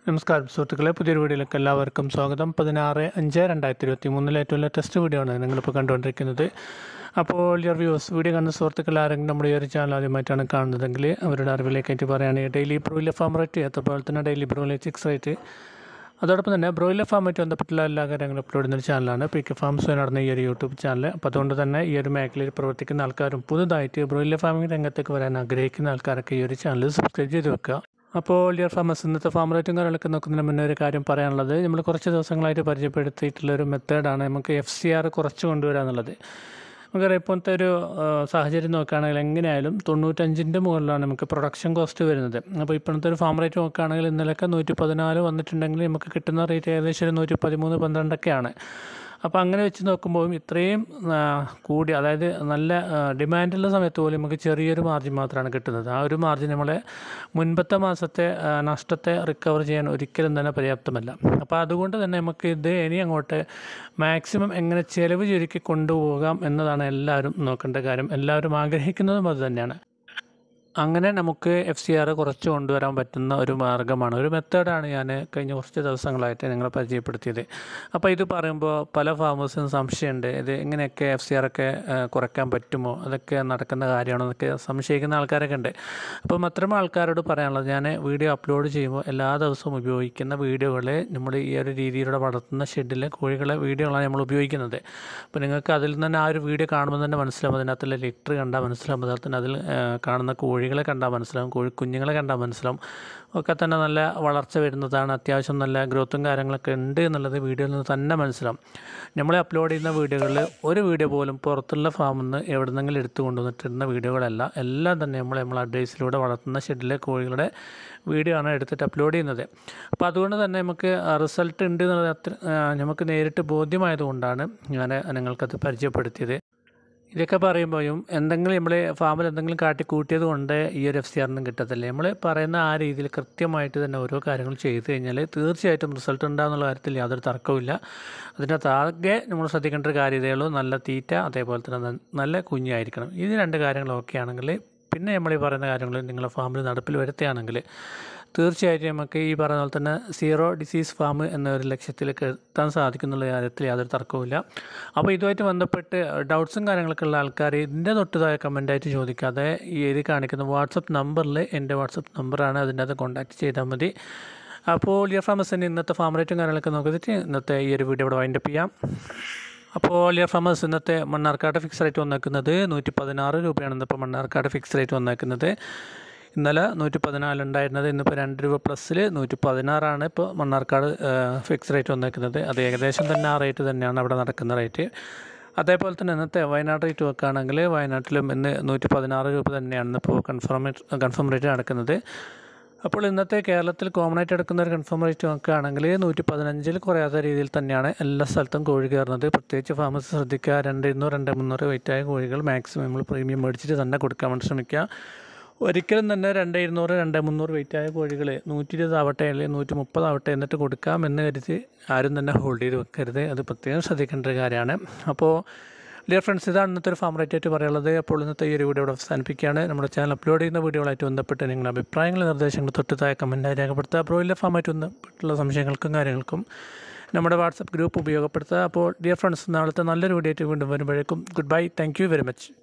നമസ്കാരം സുഹൃത്തുക്കളെ പുതിയൊരു വീഡിയോയിലേക്ക് എല്ലാവർക്കും സ്വാഗതം പതിനാറ് അഞ്ച് രണ്ടായിരത്തി ഇരുപത്തി മൂന്നിലെ ഏറ്റവും ലേറ്റസ്റ്റ് വീഡിയോ ആണ് നിങ്ങളിപ്പോൾ കണ്ടുകൊണ്ടിരിക്കുന്നത് അപ്പോൾ ഡിയർ വ്യൂസ് വീഡിയോ കാണുന്ന സുഹൃത്തുക്കൾ ആരെങ്കിലും നമ്മുടെ ഈ ഒരു ചാനൽ ആദ്യമായിട്ടാണ് കാണുന്നതെങ്കിൽ അവരുടെ അറിവിലേക്കായിട്ട് പറയുകയാണെങ്കിൽ ഡെയിലി ബ്രോയിലർ ഫാം റേറ്റ് അതുപോലെ തന്നെ ഡെയിലി ബ്രോയിലർ ചിക്സ് റേറ്റ് അതോടൊപ്പം തന്നെ ബ്രോയിലർ ഫാമുമായിട്ട് ബന്ധപ്പെട്ടുള്ള എല്ലാ കാര്യങ്ങളും അപ്ലോഡ് ചെയ്യുന്ന ഒരു ചാനലാണ് പി കെ ഫാംസ് നടന്ന ഈ ഒരു യൂട്യൂബ് ചാനൽ അപ്പോൾ അതുകൊണ്ട് തന്നെ ഈ ഒരു മേഖലയിൽ പ്രവർത്തിക്കുന്ന ആൾക്കാരും പുതുതായിട്ട് ബ്രോയിലർ ഫാമിംഗ് രംഗത്തേക്ക് വരാൻ ആഗ്രഹിക്കുന്ന ആൾക്കാരൊക്കെ ഈ ഒരു ചാനൽ സബ്സ്ക്രൈബ് ചെയ്ത് വെക്കുക അപ്പോൾ ഡിയർ ഫാമസ് ഇന്നത്തെ ഫാം റേറ്റും കാര്യങ്ങളൊക്കെ നോക്കുന്നതിന് മുന്നേ ഒരു കാര്യം പറയാനുള്ളത് നമ്മൾ കുറച്ച് ദിവസങ്ങളായിട്ട് പരിചയപ്പെടുത്തിയിട്ടുള്ള ഒരു മെത്തേഡാണ് നമുക്ക് എഫ് സി ആർ കുറച്ച് കൊണ്ടുവരിക എന്നുള്ളത് നമുക്കറിയാം ഇപ്പോഴത്തെ ഒരു ആ, സാഹചര്യം നോക്കുകയാണെങ്കിൽ എങ്ങനെയായാലും തൊണ്ണൂറ്റഞ്ചിൻ്റെ മുകളിലാണ് നമുക്ക് പ്രൊഡക്ഷൻ കോസ്റ്റ് വരുന്നത് അപ്പോൾ ഇപ്പോഴത്തെ ഒരു ഫാം റേറ്റ് നോക്കുകയാണെങ്കിൽ ഇന്നലെയൊക്കെ നൂറ്റി പതിനാല് വന്നിട്ടുണ്ടെങ്കിൽ നമുക്ക് കിട്ടുന്ന റേറ്റ് ഏകദേശം ഒരു നൂറ്റി പതിമൂന്ന് പന്ത്രണ്ടൊക്കെയാണ് അപ്പോൾ അങ്ങനെ വെച്ച് നോക്കുമ്പോൾ ഇത്രയും ആ, കൂടി അതായത് നല്ല ആ, ഡിമാൻഡുള്ള സമയത്ത് പോലും നമുക്ക് ചെറിയൊരു മാർജിൻ മാത്രമാണ് കിട്ടുന്നത് ആ ഒരു മാർജിൻ നമ്മളെ മുൻപത്തെ മാസത്തെ ആ, നഷ്ടത്തെ റിക്കവർ ചെയ്യാൻ ഒരിക്കലും തന്നെ പര്യാപ്തമല്ല അപ്പോൾ അതുകൊണ്ട് തന്നെ നമുക്ക് ഇത് ഇനി അങ്ങോട്ട് മാക്സിമം എങ്ങനെ ചിലവ് ചുരുക്കി കൊണ്ടുപോകാം എന്നതാണ് എല്ലാവരും നോക്കേണ്ട കാര്യം എല്ലാവരും ആഗ്രഹിക്കുന്നതും അത് തന്നെയാണ് അങ്ങനെ നമുക്ക് എഫ് സി ആർ കുറച്ച് കൊണ്ടുവരാൻ പറ്റുന്ന ഒരു മാർഗ്ഗമാണ് ഒരു മെത്തേഡാണ് ഞാൻ കഴിഞ്ഞ കുറച്ച് ദിവസങ്ങളായിട്ട് നിങ്ങളെ പരിചയപ്പെടുത്തിയത് അപ്പോൾ ഇത് പറയുമ്പോൾ പല ഫാമേഴ്സിനും സംശയമുണ്ട് ഇത് എങ്ങനെയൊക്കെ എഫ് സി ആർ ഒക്കെ ആ, കുറയ്ക്കാൻ പറ്റുമോ അതൊക്കെ നടക്കുന്ന കാര്യമാണോ എന്നൊക്കെ സംശയിക്കുന്ന ആൾക്കാരൊക്കെ ഉണ്ട് അപ്പം അത്തരം ആൾക്കാരോട് പറയാനുള്ളത് ഞാൻ വീഡിയോ അപ്ലോഡ് ചെയ്യുമ്പോൾ എല്ലാ ദിവസവും ഉപയോഗിക്കുന്ന വീഡിയോകൾ നമ്മൾ ഈ ഒരു രീതിയിലൂടെ വളർത്തുന്ന ഷെഡിലെ കോഴികളെ വീഡിയോകളാണ് നമ്മൾ ഉപയോഗിക്കുന്നത് അപ്പോൾ നിങ്ങൾക്ക് അതിൽ നിന്ന് തന്നെ ആ ഒരു വീഡിയോ കാണുമ്പോൾ തന്നെ മനസ്സിലാവും അതിനകത്തുള്ള ലിറ്റർ കണ്ടാൽ മനസ്സിലാവും അതുപോലെ തന്നെ അതിൽ ആ, കാണുന്ന കോഴികളെ കണ്ടാൽ മനസ്സിലാവും കോഴി കുഞ്ഞുങ്ങളെ കണ്ടാൽ മനസ്സിലാവും ഒക്കെ തന്നെ നല്ല വളർച്ച വരുന്നതാണ് അത്യാവശ്യം നല്ല ഗ്രോത്തും കാര്യങ്ങളൊക്കെ ഉണ്ട് എന്നുള്ളത് വീഡിയോയിൽ നിന്ന് തന്നെ മനസ്സിലാവും നമ്മൾ അപ്ലോഡ് ചെയ്യുന്ന വീഡിയോകളിൽ ഒരു വീഡിയോ പോലും പുറത്തുള്ള ഫാമിൽ നിന്ന് എവിടെ നിന്നെങ്കിലും എടുത്തു കൊണ്ടുവന്നിട്ടിരുന്ന വീഡിയോകളല്ല എല്ലാം തന്നെ നമ്മൾ നമ്മൾ അഡ്വൈസിലൂടെ വളർത്തുന്ന ഷെഡിലെ കോഴികളുടെ വീഡിയോ ആണ് എടുത്തിട്ട് അപ്ലോഡ് ചെയ്യുന്നത് അപ്പോൾ അതുകൊണ്ട് തന്നെ നമുക്ക് റിസൾട്ട് ഉണ്ട് എന്നുള്ളത് അത്ര ആ, നമുക്ക് നേരിട്ട് ബോധ്യമായതുകൊണ്ടാണ് ഞാൻ നിങ്ങൾക്കത് പരിചയപ്പെടുത്തിയത് ഇതൊക്കെ പറയുമ്പോഴും എന്തെങ്കിലും നമ്മൾ ഫാമിൽ എന്തെങ്കിലും കാട്ടി കൂട്ടിയത് കൊണ്ട് ഈ ഒരു എഫ് സി ആറിനും കിട്ടത്തില്ല നമ്മൾ പറയുന്ന ആ രീതിയിൽ കൃത്യമായിട്ട് തന്നെ ഓരോ കാര്യങ്ങൾ ചെയ്തു കഴിഞ്ഞാൽ തീർച്ചയായിട്ടും റിസൾട്ട് ഉണ്ടാകുന്നുള്ള കാര്യത്തിൽ യാതൊരു തർക്കവുമില്ല അതിനകത്ത് ആകെ നമ്മൾ ശ്രദ്ധിക്കേണ്ട ഒരു കാര്യം ഇതേ ഉള്ളൂ നല്ല തീറ്റ അതേപോലെ തന്നെ ന- നല്ല കുഞ്ഞായിരിക്കണം ഇത് രണ്ട് കാര്യങ്ങൾ ഓക്കെ ആണെങ്കിൽ പിന്നെ നമ്മൾ ഈ പറയുന്ന കാര്യങ്ങൾ നിങ്ങളുടെ ഫാമിൽ നടപ്പിൽ വരുത്തുകയാണെങ്കിൽ തീർച്ചയായിട്ടും നമുക്ക് ഈ പറയുന്ന പോലെ തന്നെ സീറോ ഡിസീസ് ഫാം എന്ന ഒരു ലക്ഷ്യത്തിലേക്ക് എത്താൻ സാധിക്കുന്നുള്ള കാര്യത്തിൽ യാതൊരു തർക്കവുമില്ല അപ്പോൾ ഇതുമായിട്ട് ബന്ധപ്പെട്ട് ഡൗട്ട്സും കാര്യങ്ങളൊക്കെ ഉള്ള ആൾക്കാർ ഇതിൻ്റെ തൊട്ടതായ കമൻറ്റായിട്ട് ചോദിക്കാതെ ഈ എഴുതി കാണിക്കുന്ന വാട്സപ്പ് നമ്പറിൽ എൻ്റെ വാട്സപ്പ് നമ്പറാണ് അതിൻ്റെ അത് കോൺടാക്റ്റ് ചെയ്താൽ മതി അപ്പോൾ ലിയർ ഫാമസിൻ്റെ ഇന്നത്തെ ഫാം റേറ്റും കാര്യങ്ങളൊക്കെ നോക്കിയിട്ട് ഇന്നത്തെ ഈ ഒരു വീഡിയോ ഇവിടെ വൈൻഡപ്പ് ചെയ്യാം അപ്പോൾ ലിയർ ഫാമേഴ്സ് ഇന്നത്തെ മണ്ണാർക്കാട് ഫിക്സ് റേറ്റ് വന്നേക്കുന്നത് നൂറ്റി പതിനാറ് രൂപയാണ് ഇന്നിപ്പോൾ മണ്ണാർക്കാട് ഫിക്സ് റേറ്റ് വന്നേക്കുന്നത് ഇന്നലെ നൂറ്റി പതിനാല് ഉണ്ടായിരുന്നത് ഇന്നിപ്പോൾ രണ്ട് രൂപ പ്ലസ്സിൽ നൂറ്റി പതിനാറാണ് ഇപ്പോൾ മണ്ണാർക്കാട് ഫിക്സ് റേറ്റ് വന്നേക്കുന്നത് അത് ഏകദേശം തന്നെ ആ റേറ്റ് തന്നെയാണ് അവിടെ നടക്കുന്ന റേറ്റ് അതേപോലെ തന്നെ ഇന്നത്തെ വയനാട് റേറ്റ് വെക്കുകയാണെങ്കിൽ വയനാട്ടിലും ഇന്ന് നൂറ്റി പതിനാറ് രൂപ തന്നെയാണ് ഇപ്പോൾ കൺഫേം കൺഫേം റേറ്റ് നടക്കുന്നത് അപ്പോൾ ഇന്നത്തെ കേരളത്തിൽ കോമൺ ആയിട്ട് എടുക്കുന്ന ഒരു കൺഫേം റേറ്റ് നോക്കുകയാണെങ്കിൽ നൂറ്റി പതിനഞ്ചിൽ കുറയാത്ത രീതിയിൽ തന്നെയാണ് എല്ലാ സ്ഥലത്തും കോഴി കയറുന്നത് പ്രത്യേകിച്ച് ഫാമസ് ശ്രദ്ധിക്കുക രണ്ട് ഇരുന്നൂറ് രണ്ട് മുന്നൂറ് വെയിറ്റായ കോഴികൾ മാക്സിമം നമ്മൾ പ്രീമിയം മേടിച്ചിട്ട് തന്നെ കൊടുക്കാൻ വേണ്ടി ശ്രമിക്കുക ഒരിക്കലും തന്നെ രണ്ട് ഇരുന്നൂറ് രണ്ട് മുന്നൂറ് വെയിറ്റായ കോഴികൾ നൂറ്റി ഇരുപത് ആവട്ടെ അല്ലെങ്കിൽ നൂറ്റി മുപ്പത് ആവട്ടെ എന്നിട്ട് കൊടുക്കാം എന്ന് കരുതി ആരും തന്നെ ഹോൾഡ് ചെയ്ത് വെക്കരുത് അത് പ്രത്യേകം ശ്രദ്ധിക്കേണ്ട ഒരു കാര്യമാണ് അപ്പോൾ ഡിയർ ഫ്രണ്ട്സ് ഇതാണ് ഇന്നത്തെ ഒരു ഫാം റേറ്റ് ആയിട്ട് പറയാനുള്ളത് അപ്പോൾ ഇന്നത്തെ ഈ ഒരു വീഡിയോ ഇവിടെ അവസാനിപ്പിക്കുകയാണ് നമ്മുടെ ചാനൽ അപ്ലോഡ് ചെയ്യുന്ന വീഡിയോകളായിട്ട് ബന്ധപ്പെട്ട് നിങ്ങളുടെ അഭിപ്രായങ്ങൾ നിർദ്ദേശങ്ങൾ തൊട്ട് താഴെ കമൻറ്റായി രേഖപ്പെടുത്തുക ബ്രോയിലർ ഫാമായിട്ട് ബന്ധപ്പെട്ടുള്ള സംശയങ്ങൾക്കും കാര്യങ്ങൾക്കും നമ്മുടെ വാട്സപ്പ് ഗ്രൂപ്പ് ഉപയോഗപ്പെടുത്തുക അപ്പോൾ ഡിയർ ഫ്രണ്ട്സ് നാളത്തെ നല്ലൊരു വീഡിയോ ആയിട്ട് വീണ്ടും വരുമ്പോഴേക്കും good bye thank you very much